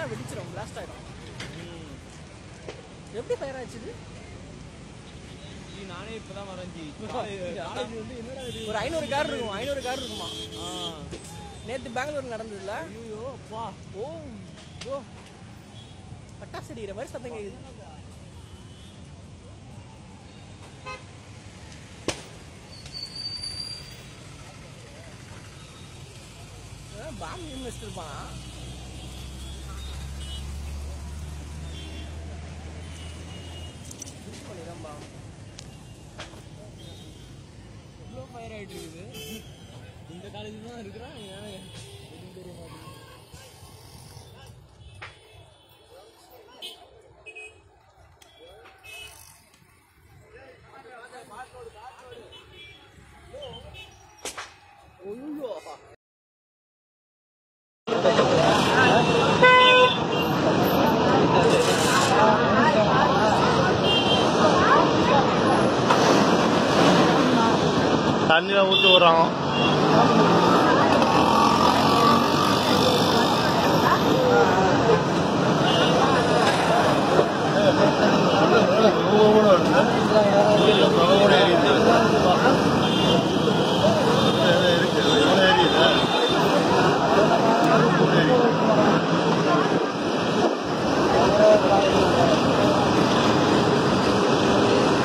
விட்டா வெடிச்சிடும் பிளாஸ்ட் ஆயிடும் எப்படி ஃபயர் ஆச்சு இது? ஜி நானே இப்பதான் வரேன் ஜி காலேஜ் ஒரு ஐநூறு கார் இருக்கும் ஐநூறு கார் இருக்குமா ஆ நேத்து பெங்களூர் நடந்ததுல ஐயோ அப்பா ஓ ஓ பட்டாசு அடிக்கிற மாதிரி சத்தம் கேக்குது பாம்பு இன்வெஸ்ட் இருப்பானா யூஸ் பண்ணிடுறேன் பாம்பு இவ்வளோ ஃபயர் ஆயிட்டு இருக்குது இந்த காலேஜ் தான் இருக்கிறான் ஏன் எதுவும் தெரிய மாட்டேங்குது ஐயோ தண்ணியில் ஊற்றி விட்றாங்க